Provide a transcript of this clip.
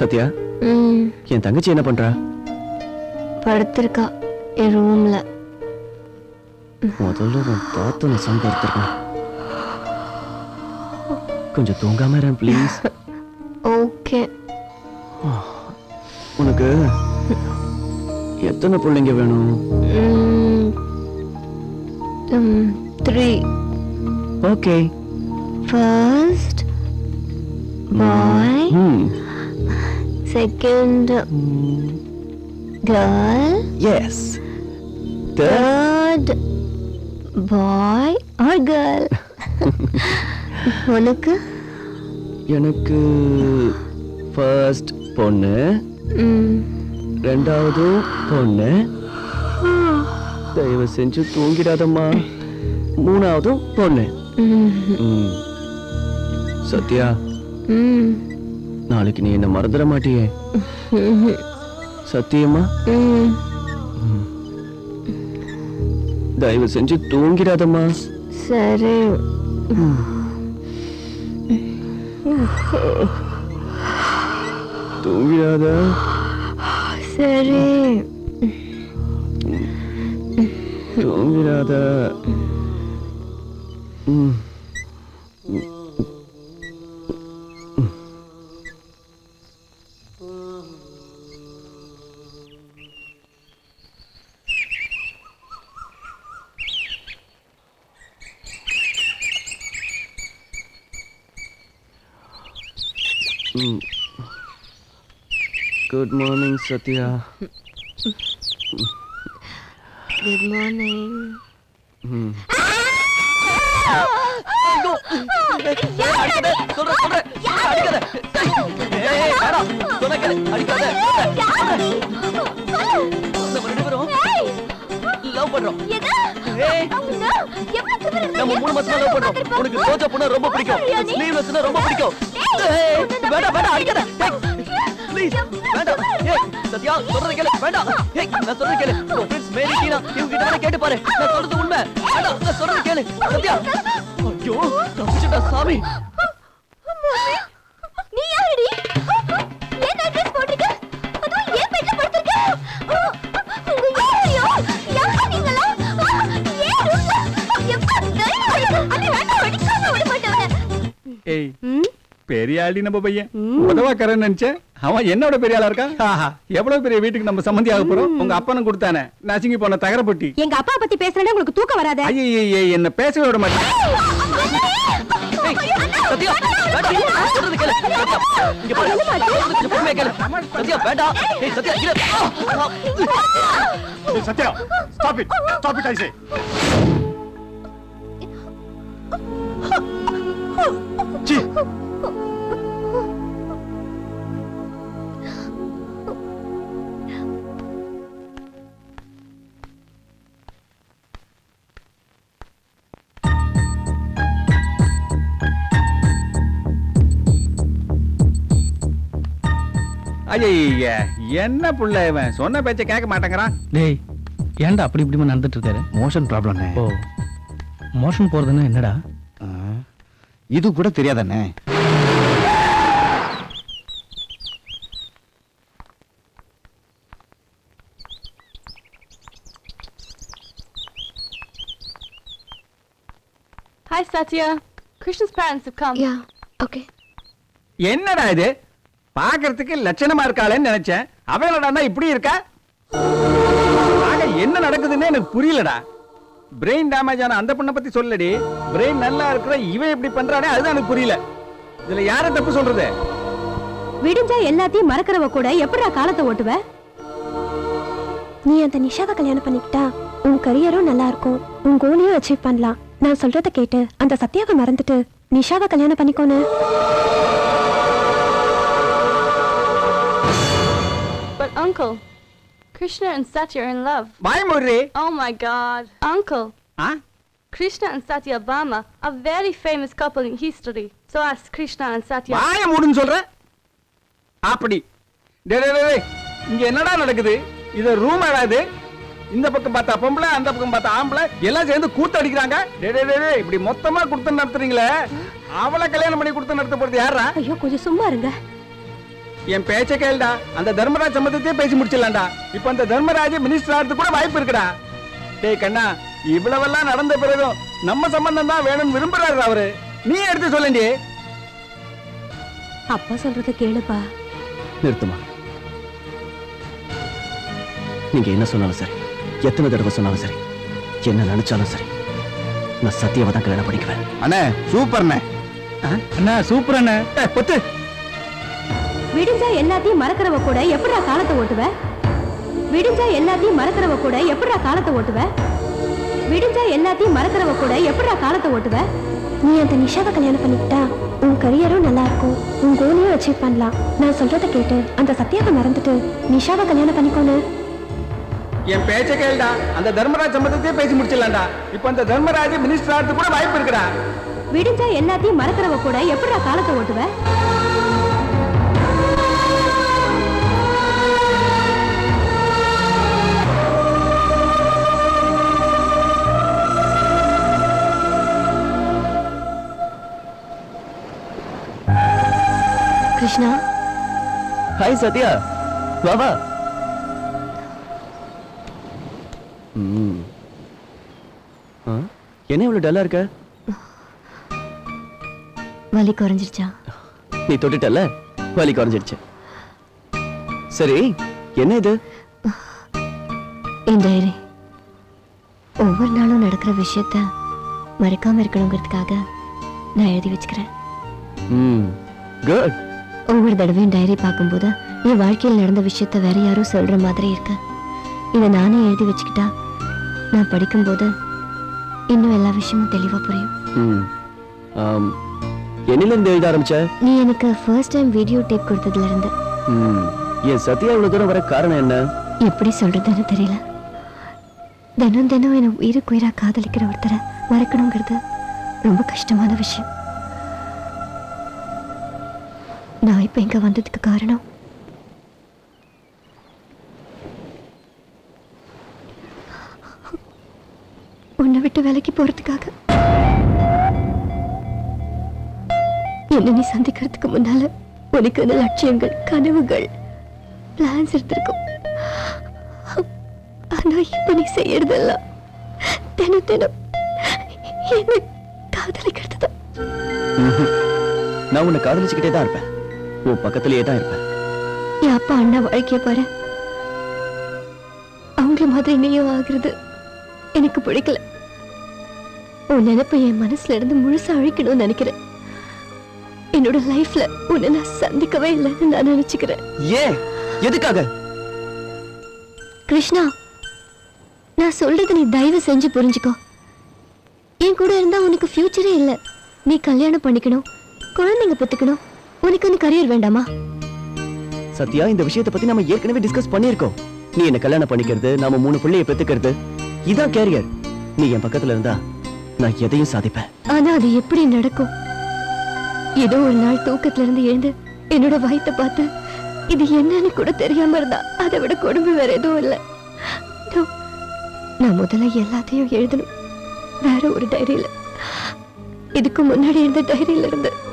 சத்யா ம் என் தங்கச்சி என்ன பண்றா படுத்திருக்கா என் ரூம்ல முதல்ல உன் தாத்தா நெசம் படுத்திருக்கான் கொஞ்சம் தூங்காம இரு ப்ளீஸ் ஓகே உனக்கு எத்தனை பிள்ளைங்க வேணும் three okay first boy hmm second girl yes third boy or girl உனக்கு எனக்கு ஃபர்ஸ்ட் பொண்ணு ம் ரெண்டாவது பொண்ணு தயவு செஞ்சு தூங்கிடாதம்மா மூணாவதும் பொண்ணு ம் ம். சத்யா ம் நாளைக்கு நீ என்ன மறந்துட மாட்டியே ம் சத்தியமா ம் தயவு செஞ்சு தூங்கிடாதம்மா சரி தூங்கிடாத சரி தூங்கிடாத ம். ம். Good morning Satya good morning ம் லவ் பண்றோம் ஏய், நம்ம மூணு மாசமா லவ் பண்றோம் உனக்கு ரோஜா பூனா ரொம்ப பிடிக்கும் ஸ்லீவ்லெஸ்னா ரொம்ப பிடிக்கும் ஏய், வேண்டாம் வேண்டாம் அடிக்காத ப்ளீஸ் வேண்டாம் ஏய் சத்யா சொல்றது கேளு வேண்டாம் ஏய் நான் சொல்றது கேளு உன் ஃப்ரெண்ட்ஸ் மேரி டீனா இவங்க கிட்ட வேணா கேட்டு பாரு நான் சொல்றது உண்மை வேண்டாம் நான் சொல்றது கேளு சத்யா ஐயோ தப்பிச்சுட்டா சாமி நீ யாரடி ஏன் அட்ரஸ் போட்டிருக்க அதுவும் ஏன் பெட்ல படுத்திருக்க உங்க யாரையோ யாரா நீங்களா ஏன் ரூம்ல எப்ப தைரியம் உனக்கு? அண்ணே வேண்டாம் வெடிக்காம விட மாட்டேன் ஏய் பெரிய ஆளி நம்ம பையன் உதவாக்கறன்னு நினைச்சேன் அவன் என்னோட பெரிய ஆளா இருக்கா ஆஹா, எவ்வளவு பெரிய வீட்டுக்கு நம்ம சம்மந்தி ஆக போறோம் உங்க அப்பனும் கொடுத்தானே நசுங்கி போன தகரப்பட்டி எங்க அப்பா பத்தி பேசுறேன்னா உங்களுக்கு தூக்கம் வராத ஐயே என்ன பேசவே விட மாட்டேன் ஏய் சத்யா வேண்டாம் நான் சொல்றது கேளு சத்யா இங்க பாரு நான் சொல்றது கொஞ்சம் பொறுமையா கேளு சத்யா வேண்டாம் ஏய் சத்யா இரு ஆ, ஆ. Satya stop it stop it I say சி ஐய என்ன புள்ள இவன் சொன்ன பேச்ச கேட்க மாட்டேங்கிறான் டேய் ஏன்டா அப்படி இப்படிமா நடந்துட்டு இருக்காரு மோஷன் ப்ராப்ளம் ஓ மோஷன் போறதுன்னா என்னடா இது கூட தெரியாதானே Hi, Satya. Krishna's parents have come. Yeah okay என்னடா இது பாக்குறதுக்கு லட்சணமா இருக்காளேன்னு நினைச்சேன் அவளடா இப்படி இருக்கா ஆக என்ன நடக்குதுன்னு எனக்கு புரியலடா பிரெயின் டேமேஜ் ஆன அந்த பொண்ணை பத்தி சொல்லடி பிரெயின் நல்லா இருக்கிற இவன் இப்படி பண்றானே அதுதான் எனக்கு புரியல இதுல யார தப்பு சொல்றது விடிஞ்சா எல்லாத்தையும் மறக்கிறவ கூட எப்படிடா காலத்தை ஓட்டுவ நீ அந்த நிஷாவை கல்யாணம் பண்ணிக்கிட்டா உன் கரியரும் நல்லா இருக்கும் உன் கோலையும் அச்சீவ் பண்ணலாம் நான் சொல்றத கேட்டு அந்த சத்யாவை மறந்துட்டு நிஷாவை கல்யாணம் பண்ணிக்கோன்னு But, Uncle, Krishna and Satya are in love. பயமுறி Oh my god. Uncle, ah Krishna and Satya Bama are very famous couple in history. So ask Krishna and Satya. வாய மூடுன்னு சொல்ற அப்படி டேய் டேய், டேய், இங்க என்னடா நடக்குது இது ரூம் இது இந்த பக்கம் பார்த்தா பொம்பளை அந்த பக்கம் பார்த்தா ஆம்பளை எல்லாம் சேர்ந்து கூத்து அடிக்கிறாங்க டேய், டேய், டேய், டேய், இப்படி மொத்தமா கொடுத்து நடத்துறீங்களே அவளை கல்யாணம் பண்ணி கொடுத்து நடத்த போறது யாரா ஐயோ கொஞ்சம் சும்மா இருங்க என் பேச்ச கேளுடா அந்த தர்மராஜ் சம்பந்தத்தையே பேசி முடிச்சிடலாம்டா இப்ப அந்த தர்மராஜ் மினிஸ்டர் ஆகிறதுக்கு கூட வாய்ப்பு இருக்குடா டேய் கண்ணா இவ்வளவெல்லாம் நடந்த பிறகும் நம்ம சம்பந்தம் தான் வேணும்னு விரும்புறாரு அவரு நீ எடுத்து சொல்லேண்டி அப்பா சொல்றத கேளுப்பா நிறுத்துமா நீங்க என்ன சொன்னாலும் சரி எத்தனை தடவை சொன்னாலும் சரி என்ன நினைச்சாலும் சரி நான் சத்தியாவை தான் கல்யாணம் பண்ணிக்குவேன் அண்ணே சூப்பர்ண்ணே அண்ணா சூப்பர் அண்ணா ஏய், பொத்து விடிஞ்சா எல்லாத்தையும் மறக்கிறவ கூட எப்படிடா காலத்தை ஓட்டுவ விடிஞ்சா எல்லாத்தையும் மறக்கிறவ கூட எப்படிடா காலத்தை ஓட்டுவ விடிஞ்சா எல்லாத்தையும் மறக்கிறவ கூட எப்படிடா காலத்தை ஓட்டுவ நீ அந்த நிஷாவை கல்யாணம் பண்ணிக்கிட்டா உன் கரியரும் நல்லா இருக்கும் உன் கோலையும் அச்சீவ் பண்ணலாம் நான் சொல்றத கேட்டு அந்த சத்யாவை மறந்துட்டு நிஷாவை கல்யாணம் பண்ணிக்கோன்னு என் பேச்ச கேளுடா அந்த தர்மராஜ் சம்பந்தத்தையே பேசி முடிச்சிடலாம்டா இப்ப அந்த தர்மராஜ் மினிஸ்டர் ஆகிறதுக்கு கூட வாய்ப்பு இருக்குடா விடிஞ்சா எல்லாத்தையும் மறக்கிறவ கூட எப்படிடா காலத்தை ஓட்டுவ கிருஷ்ணா ஹாய் சத்யா வா வா ம். ஆ, என்ன இவ்வளவு டல்லா இருக்க வலி குறைஞ்சிருச்சா நீ தொட்டுட்டல்ல வலி குறைஞ்சிடுச்சு சரி என்ன இது என் டைரி ஒவ்வொரு நாளும் நடக்கிற விஷயத்த மறக்காம இருக்கணுங்கிறதுக்காக நான் எழுதி வச்சுக்கிறேன் ம் குட் ஒவ்வொரு தடவையும் டைரி பார்க்கும்போது என் வாழ்க்கையில் நடந்த விஷயத்த வேற யாரும் சொல்ற மாதிரி இருக்கு இதை நானே எழுதி வச்சுக்கிட்டா நான் படிக்கும்போது இன்னும் எல்லா விஷயமும் தெளிவா புரியும் ம் ஆம், என்னில இருந்து எழுத ஆரம்பிச்ச நீ எனக்கு ஃபர்ஸ்ட் டைம் வீடியோ டேப் கொடுத்ததுல இருந்து ம், என் சத்யா இவ்வளவு தூரம் வர காரணம் என்ன எப்படி சொல்றதுன்னு தெரியல தினம் தினம் என்னை உயிருக்கு உயிரா காதலிக்கிற ஒருத்தரை மறக்கணுங்கிறது ரொம்ப கஷ்டமான விஷயம் நான் இப்ப இங்க வந்ததுக்கு காரணம் உன்னை விட்டு விலைக்கு போறதுக்காக என்ன நீ சந்திக்கிறதுக்கு முன்னால உனக்கு அந்த லட்சியங்கள் கனவுகள் பிளான்ஸ் எடுத்திருக்கும் ஆனா இப்ப நீ செய்யறதெல்லாம் தினம் தினம் என்ன காதலிக்கிறது தான் நான் உன்னை காதலிச்சுக்கிட்டே தான் இருப்பேன் உன் பக்கத்திலேயே தான் இருப்பேன் என் அப்பா அண்ணா வாழ்க்கைய பாரு அவங்கள மாதிரி நீயும் ஆகுறது எனக்கு பிடிக்கல உன் நினைப்பை என் மனசுல இருந்து முழுசா அழிக்கணும்னு நினைக்கிறேன் என்னோட லைஃப்ல உன்னை நான் சந்திக்கவே இல்லைன்னு நான் நினைச்சுக்கிறேன் ஏன் எதுக்காக கிருஷ்ணா நான் சொல்றது நீ தயவு செஞ்சு புரிஞ்சுக்கோ என் கூட இருந்தா உனக்கு ஃபியூச்சரே இல்ல நீ கல்யாணம் பண்ணிக்கணும் குழந்தைங்க பெத்துக்கணும் உனக்கு வந்து கரியர் வேண்டாமா சத்யா இந்த விஷயத்தை பத்தி நம்ம ஏற்கனவே டிஸ்கஸ் பண்ணியிருக்கோம் நீ என்ன கல்யாணம் பண்ணிக்கிறது நாம மூணு பிள்ளைய பெத்துக்கிறது இதான் கேரியர் நீ என் பக்கத்துல இருந்தா நான் எதையும் சாதிப்பேன் ஆனா அது எப்படி நடக்கும் ஏதோ ஒரு நாள் தூக்கத்துல இருந்து எழுந்து என்னோட வயித்தை பார்த்து இது என்னன்னு கூட தெரியாம இருந்தா அதை விட கொடுமை வேற எதுவும் இல்ல No. நான் முதல்ல எல்லாத்தையும் எழுதணும் வேற ஒரு டைரியில இதுக்கு முன்னாடி இருந்த டைரியில இருந்து